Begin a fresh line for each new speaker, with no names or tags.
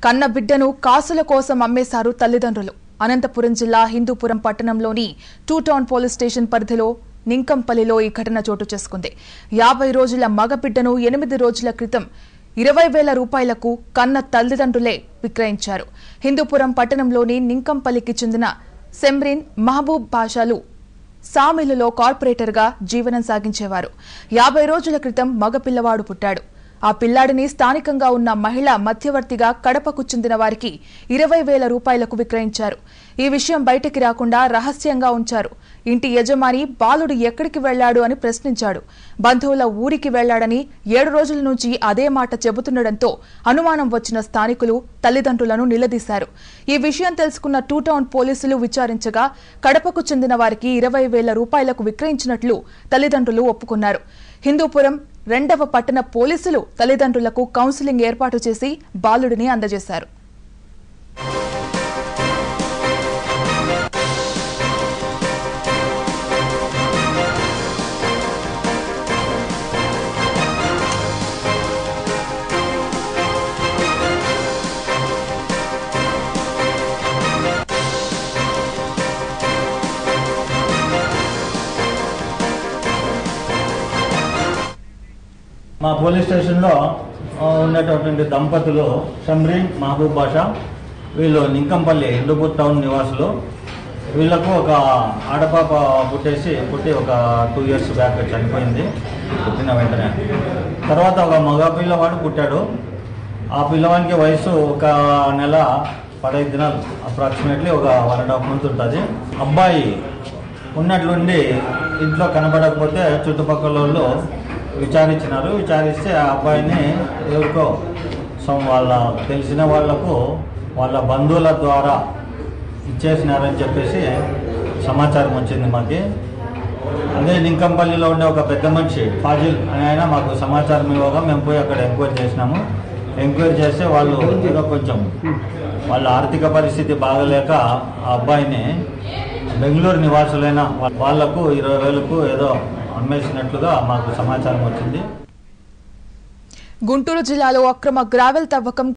కన్న బిడ్డను కాసుల కోసం అమ్మేశారు తల్లిదండ్రులు అనంతపురం జిల్లా హిందూపురం పట్టణంలోని టూ టౌన్ పోలీస్ స్టేషన్ పరిధిలో నింకంపల్లిలో ఈ ఘటన చోటు చేసుకుంది యాభై రోజుల మగ బిడ్డను ఎనిమిది రోజుల క్రితం ఇరవై వేల రూపాయలకు కన్న తల్లిదండ్రులే విక్రయించారు హిందూపురం పట్టణంలోని నింకంపల్లికి చెందిన సెమ్రిన్ మహబూబ్ బాషాలు సామిలులో కార్పొరేటర్గా జీవనం సాగించేవారు యాభై రోజుల క్రితం మగ పిల్లవాడు పుట్టాడు ఆ పిల్లాడిని స్థానికంగా ఉన్న మహిళ మధ్యవర్తిగా కడపకు చెందిన వారికి ఇరవై వేల రూపాయలకు విక్రయించారు ఈ విషయం బయటికి రాకుండా రహస్యంగా ఉంచారు ఇంటి యజమాని బాలుడు ఎక్కడికి వెళ్లాడు అని ప్రశ్నించాడు బంధువుల ఊరికి వెళ్లాడని ఏడు రోజుల నుంచి అదే మాట చెబుతుండటంతో అనుమానం వచ్చిన స్థానికులు తల్లిదండ్రులను నిలదీశారు ఈ విషయం తెలుసుకున్న టూ టౌన్ పోలీసులు విచారించగా కడపకు చెందిన వారికి ఇరవై వేల రూపాయలకు విక్రయించినట్లు తల్లిదండ్రులు ఒప్పుకున్నారు హిందూపురం రెండవ పట్టణ పోలీసులు తల్లిదండ్రులకు కౌన్సిలింగ్ ఏర్పాటు చేసి బాలుడిని అందజేశారు
మా పోలీస్ స్టేషన్లో ఆ, ఉన్నటువంటి దంపతులు షమ్రీన్ మహబూబ్ బాషా వీళ్ళు నింకంపల్లి హిందూపూర్ టౌన్ నివాసులు వీళ్ళకు ఒక ఆడపాప పుట్టేసి పుట్టి ఒక టూ ఇయర్స్ బ్యాక్ చనిపోయింది పుట్టిన వెంటనే తర్వాత ఒక మగ పిల్లవాడు పుట్టాడు ఆ పిల్లవానికి వయసు ఒక నెల పదహైదు దినాలు అప్రాక్సిమేట్లీ ఒక వన్ అండ్ హాఫ్ మంత్ ఉంటుంది అబ్బాయి ఉన్నట్లుండి ఇంట్లో కనబడకపోతే చుట్టుపక్కల వాళ్ళు విచారించినారు విచారిస్తే ఆ అబ్బాయిని ఎవరికో సో వాళ్ళ తెలిసిన వాళ్లకు వాళ్ళ బంధువుల ద్వారా ఇచ్చేసినారని చెప్పేసి సమాచారం వచ్చింది మాకి అదే నింకంపల్లిలో ఉండే ఒక పెద్ద మనిషి ఫాజిల్ అని ఆయన మాకు సమాచారం ఇవ్వగా మేము పోయి అక్కడ ఎంక్వైరీ చేసినాము ఎంక్వైరీ చేస్తే వాళ్ళు ఏదో కొంచెం వాళ్ళ ఆర్థిక పరిస్థితి బాగలేక ఆ అబ్బాయిని బెంగళూరు నివాసులైన వాళ్లకు ఇరవై వేలకు ఏదో అమ్మేసినట్లుగా మాకు సమాచారం వచ్చింది
గుంటూరు జిల్లాలో అక్రమ గ్రావెల్ తవ్వకం